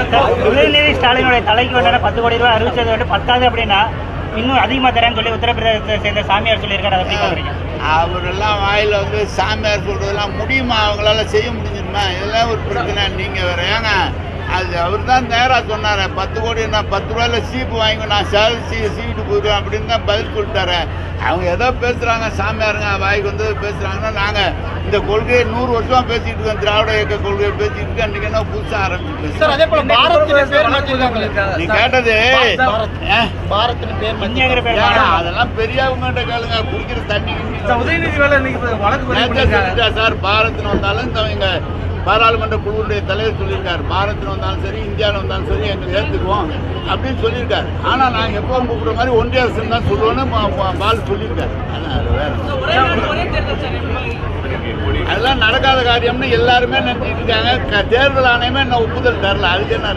உதயநிதி ஸ்டாலினுடைய தலைக்கு வேண்டாம் பத்து கோடி ரூபாய் அறிவிச்சது வந்து பத்தாது அப்படின்னா இன்னும் அதிகமாக தரேன்னு சொல்லி உத்தரப்பிரதேசத்தை சேர்ந்த சாமியார் சொல்லியிருக்காரு அதை எப்படி பார்க்குறீங்க அவரெல்லாம் வாயில் வந்து சாமியார் சொல்றதெல்லாம் முடியுமா அவங்களால செய்ய முடிஞ்சிருமா இதெல்லாம் ஒரு பிரச்சனை நீங்க வேற ஏங்க அது அவர் தான் நேராக சொன்னார் பத்து கோடி நான் பத்து ரூபாயில சீப்பு வாங்கி நான் சேலை சீ சீவிட்டு போயிடுவேன் அப்படின்னு தான் பதில் சொல்லிட்டாரு அவங்க ஏதோ பேசுகிறாங்க சாமியாருங்க வாய்க்கு வந்து பேசுகிறாங்கன்னா நாங்கள் இந்த கொள்கையை நூறு வருஷமா பேசிட்டு இருக்கோம் திராவிட இயக்க கொள்கையை பேசிட்டு இருக்கோம் இன்னைக்கு என்ன புதுசாக ஆரம்பிச்சு சார் அதே போல பாரத்னு பேர் மாத்திருக்காங்களே நீ கேட்டது பாரத் ஆ? பாரத்னு பேர் இந்தியாங்கிற பேர் ஏங்க, மாறணும். அதெல்லாம் பெரியவங்ககிட்ட கேளுங்க குடிக்கிற தண்ணி கிண்ணி உதயநிதி வேலை இன்னைக்கு வழக்கு பதிவு நேத்தே பண்ணிருக்காங்க சொல்லிட்டா சார் பாரத்னு வந்தாலும் இந்த இங்க பாராளுமன்ற குழுவுடைய தலைவர் சொல்லியிருக்காரு பாரத்னு வந்தாலும் சரி இந்தியாவில் வந்தாலும் சரி எங்களை ஏற்றுக்குவோம் அப்படின்னு சொல்லியிருக்காரு ஆனால் நாங்கள் எப்போ கூப்பிட்ற மாதிரி ஒன்றிய அரசு தான் சொல்லுவோன்னு பா- பா- பால் சொல்லியிருக்காரு அதான் அது வேற அதெல்லாம் நடக்காத காரியம்னு எல்லாருமே நினைச்சிட்டு இருக்காங்க க- தேர்தல் ஆணையமே என்ன ஒப்புதல் தரல அதுக்கு என்ன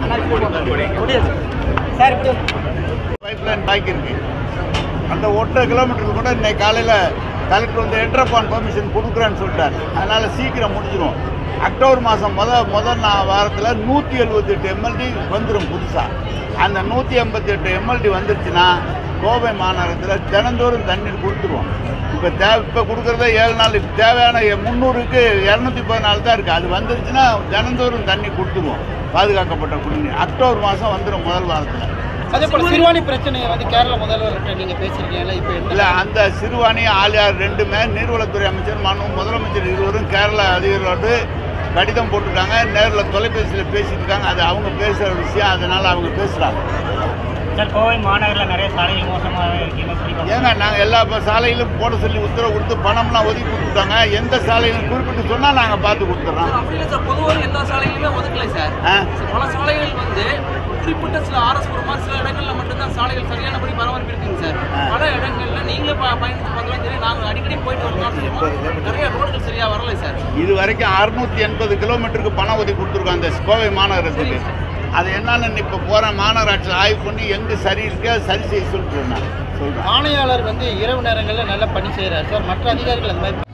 இருக்கு சார் இப்படி பைப் லைன் பாக்கி இருக்கு அந்த ஒன்றரை கிலோமீட்டருக்கு கூட இன்னைக்கு காலையில் கலெக்டர் வந்து என்ட்ரப்பான் பெர்மிஷன் கொடுக்குறேன்னு சொல்லிட்டார் அதனால் சீக்கிரம் முடிஞ்சிடும் அக்டோபர் மாதம் முத முதல் நான் வாரத்தில் நூற்றி எழுபத்தெட்டு எம்எல்டி வந்துடும் புதுசாக அந்த நூற்றி எண்பத்தெட்டு எம்எல்டி வந்துருச்சுன்னா கோவை மாநகரத்தில் தினந்தோறும் தண்ணீர் கொடுத்துருவோம் இப்போ தேவை இப்போ கொடுக்குறதே ஏழு நாள் இப்ப தேவையான எ- முந்நூறுக்கு இரநூத்தி பதினாலு தான் இருக்குது அது வந்துருச்சுன்னா தினந்தோறும் தண்ணி கொடுத்துருவோம் பாதுகாக்கப்பட்ட குடிநீர் அக்டோபர் மாதம் வந்துடும் முதல் வாரத்தில் அதே போல சிறுவாணி பிரச்சனையை வந்து கேரள முதல்வர்கிட்ட நீங்க பேசிருக்கீங்கல்ல இப்போ என்ன இல்ல அந்த சிறுவாணி ஆலியார் ரெண்டுமே நீர்வளத்துறை அமைச்சர் மனு முதலமைச்சர் இருவரும் கேரள அதிகாரிகளோடு கடிதம் போட்டிருக்காங்க நேரில் தொலைபேசியில் பேசிட்டு இருக்காங்க அது அவங்க பேசுகிற விஷயம் அதனால அவங்க பேசுகிறாங்க சார் கோவை மாநகரில் நிறைய சாலைகள் மோசமாக இருக்குன்னு சொல்லி பார்க்குறீங்க. ஏங்க நாங்கள் எல்லா ப- சாலையிலும் போட சொல்லி உத்தரவு கொடுத்து பணம்லாம் ஒதுக்கி கொடுத்துட்டாங்க எந்த சாலையிலும் குறிப்பிட்டு சொன்னால் நாங்கள் பார்த்து கொடுத்துட்றோம் அப்படி இல்லை சார் பொதுவாக எல்லா சாலைகளுமே ஒதுக்கலை சார் ஆ பல சாலைகள் வந்து குறிப்பிட்ட சில ஆர்எஸ் மாதிரி சில இடங்கள்ல மட்டும்தான் சாலைகள் சரியானபடி பராமரிப்பு இருக்குங்க சார் பல இடங்கள்ல நீங்களே ப- பயணிச்சு பார்க்கலாம் சரி நாங்கள் அடிக்கடி போயிட்டு வரலாம் நிறைய ரோடுகள் சரியா வரலை சார் இது வரைக்கும் அறுநூத்தி எண்பது கிலோமீட்டருக்கு பணம் ஒதுக்கி கொடுத்துருக்கோம் அந்த கோவை மாநகரத்துக்கு அது என்னன்னு இப்போ போகிற மாநகராட்சியில் ஆய்வு பண்ணி எங்கே சரி இருக்கு அது சரி செய்ய சொல்லிட்டு நான் சொல்கிறேன் ஆணையாளர் வந்து இரவு நேரங்களில் நல்லா பணி செய்கிறார் சார் மற்ற அதிகாரிகள் அந்த மாதிரி